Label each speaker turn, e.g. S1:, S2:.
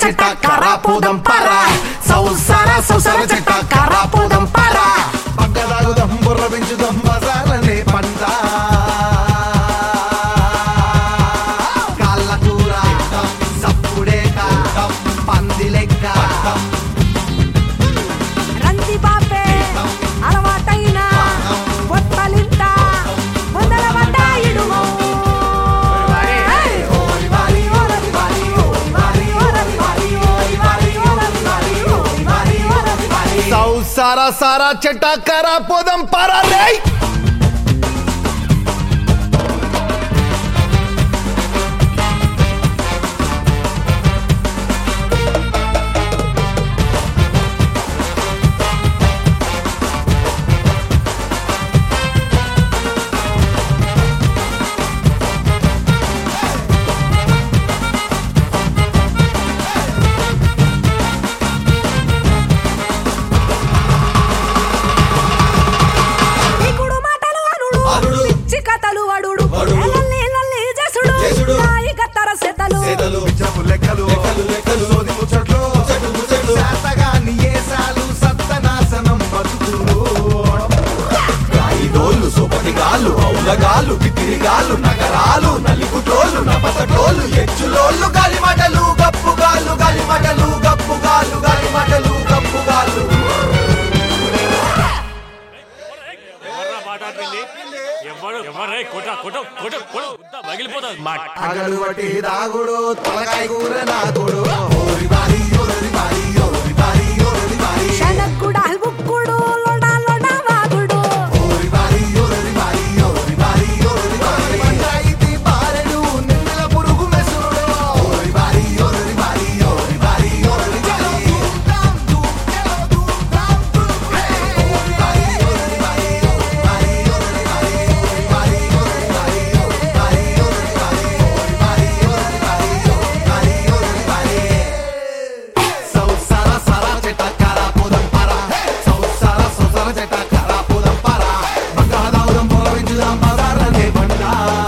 S1: చెట్ట కరాపోదం పరా సౌసర సౌసర చెట్ట కరాపోదం పరా
S2: పక్కదాగుదాం బుర్ర పెంచుదాం బజారనే పంట కాళ్ళ కూర సప్పుడేక పంది లెక్క
S3: రంది బాపే అలవాటైన పొట్టలింత వందల వంద ఇడుము
S2: సౌసార సారా చెట్ట కరాపోదం పరా రేయ్
S3: దిగుడు మాటలు అనుడు
S4: అనుడు.
S3: పిచ్చి కథలు అడుడు
S4: అడుడు.
S3: లల్లి లల్లి చేసుడు
S4: చేసుడు.
S3: నాయి గత్తర సెతలు
S4: సేదలు
S2: పిచ్చపు లెక్కలు
S4: లెక్కలు, లెక్కలు.
S2: సోది ముచ్చట్లు
S4: ముచ్చట్లు, ముచ్చట్లు.
S2: శాతగాని ఏసాలు సత్తనాశనం బతుకులు
S4: రాయిదోళ్ళు సోపటిగాళ్ళు ఔలగాళ్ళు బిత్తిరిగాళ్ళు నగరాలు నలిగుటోళ్ళు నపసటోళ్ళు ఎచ్చులోళ్ళు గాలిమటలు గప్పుగాళ్ళు గాలిమటలు గప్పుగాళ్ళు గాలిమటలు గప్పుగాళ్ళు
S5: ఎవర్రా మాట్లాడుతుంది ఎవరు ఎవరే కొట కొట కొట కొట గుద్ద పగిలిపోతుంది మా
S2: అగడు బట్టి దాగుడు తలకాయ కూర నాకుడు ఓరి బారి ఓరి బారి ఓరి బారి ఓరి బారి
S3: శనక్కుడు అల్బుక్కుడు లొడ లొడ వాగుడు
S2: ఓరి బారి ఓరి బారి ఓరి బారి ఓరి బారి పంచాయితీ బారెడు నిన్నెల పురుగు మెసుడు ఓరి బారి ఓరి బారి ఓరి బారి ఓరి బారి దూమ్ దూమ్ చలో దూమ్ దామ్ దూమ్ హే ఓరి బారి ఓరి బారి ఓరి బారి ఓరి బారి ఓరి బారి ఓరి బారి ఓరి బారి ఓరి బారి ఓరి బారి ఓరి బారి ఓరి బారి సౌసార సార చెట్ట కరాపోదం పరా సౌసార సౌసార చెట్ట కరాపోదం పరా బంగాదావుదం పొలవించుదాం బజార్లనే బండా